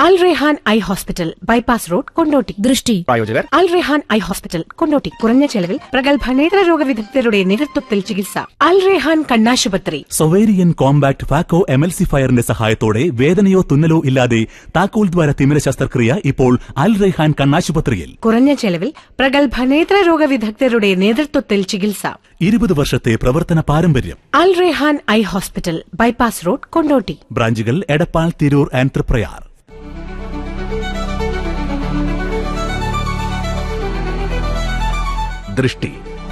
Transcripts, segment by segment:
അൽ Rehan Eye Hospital bypass road Kondotty ദൃഷ്ടി പ്രായോജകർ Al Rehan Eye Hospital Kondotty കുറഞ്ഞ ചെലവിൽ പ്രഗത്ഭ നേത്രരോഗ വിദഗ്ധരുടെ നേതൃത്വത്തിൽ ചികിത്സ അൽ റെഹാൻ കണ്ണാശുപത്രി സൊവേരിയൻ കോമ്പാക്ട് ഫാക്കോ എമൽസിഫയറിന്റെ സഹായത്തോടെ വേദനയോ തുന്നലോ ഇല്ലാതെ താക്കോൽ ദ്വാര തിമിര ശസ്ത്രക്രിയ ഇപ്പോൾ അൽ റെഹാൻ കണ്ണാശുപത്രിയിൽ കുറഞ്ഞ ചെലവിൽ പ്രഗത്ഭ നേത്രരോഗ വിദഗ്ധരുടെ നേതൃത്വത്തിൽ ചികിത്സ ഇരുപത് വർഷത്തെ പ്രവർത്തന പാരമ്പര്യം Al Rehan Eye Hospital bypass road Kondotty ബ്രാഞ്ചുകൾ എടപ്പാൾ തിരൂർ ആൻഡ് തൃപ്രയാർ ദൃഷ്ടി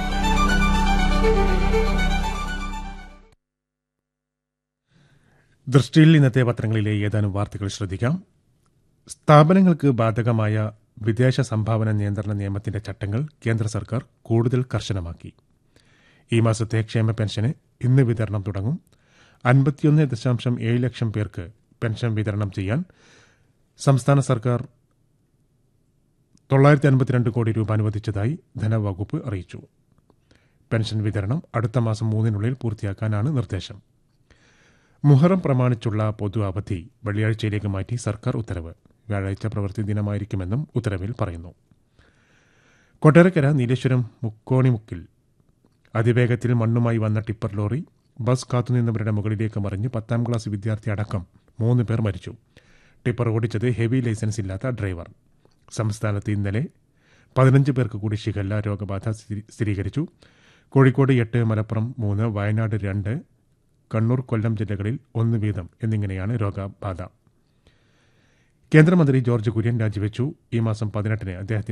ദൃഷ്ടിയിൽ ഇന്നത്തെ പത്രങ്ങളിലെ ഏതാനും വാർത്തകൾ ശ്രദ്ധിക്കാം സ്ഥാപനങ്ങൾക്ക് ബാധകമായ വിദേശ സംഭാവന നിയന്ത്രണ നിയമത്തിന്റെ ചട്ടങ്ങൾ കേന്ദ്ര സർക്കാർ കൂടുതൽ കർശനമാക്കി ഈ മാസത്തെ ക്ഷേമ പെൻഷന് ഇന്ന് വിതരണം തുടങ്ങും അൻപത്തിയൊന്ന് ദശാംശം ഏഴ് ലക്ഷം പേർക്ക് പെൻഷൻ വിതരണം ചെയ്യാൻ സംസ്ഥാന സർക്കാർ തൊള്ളായിരത്തി അൻപത്തിരണ്ട് കോടി രൂപ അനുവദിച്ചതായി ധനവകുപ്പ് അറിയിച്ചു പെൻഷൻ വിതരണം അടുത്ത മാസം മൂന്നിനുള്ളിൽ പൂർത്തിയാക്കാനാണ് നിർദ്ദേശം മുഹറം പ്രമാണിച്ചുള്ള പൊതു അവധി വെള്ളിയാഴ്ചയിലേക്ക് മാറ്റി സർക്കാർ ഉത്തരവ് വ്യാഴാഴ്ച പ്രവൃത്തി ദിനമായിരിക്കുമെന്നും ഉത്തരവിൽ പറയുന്നു കൊട്ടാരക്കര നീലേശ്വരം മുക്കോണിമുക്കിൽ അതിവേഗത്തിൽ മണ്ണുമായി വന്ന ടിപ്പർ ലോറി ബസ് കാത്തുനിന്നവരുടെ മുകളിലേക്ക് മറിഞ്ഞ് പത്താം ക്ലാസ് വിദ്യാർത്ഥി അടക്കം മൂന്ന് പേർ മരിച്ചു ടിപ്പർ ഓടിച്ചത് ഹെവി ലൈസൻസ് ഇല്ലാത്ത ഡ്രൈവർ സംസ്ഥാനത്ത് ഇന്നലെ പതിനഞ്ച് പേർക്ക് കൂടി ഷിഗല്ല രോഗബാധ സ്ഥിരീ- സ്ഥിരീകരിച്ചു കോഴിക്കോട് എട്ട് മലപ്പുറം മൂന്ന് വയനാട് രണ്ട് കണ്ണൂർ കൊല്ലം ജില്ലകളിൽ ഒന്ന് വീതം എന്നിങ്ങനെയാണ് രോഗബാധ കേന്ദ്രമന്ത്രി ജോർജ് കുര്യൻ രാജിവെച്ചു ഈ മാസം പതിനെട്ടിന് അദ്ദേഹത്തിന്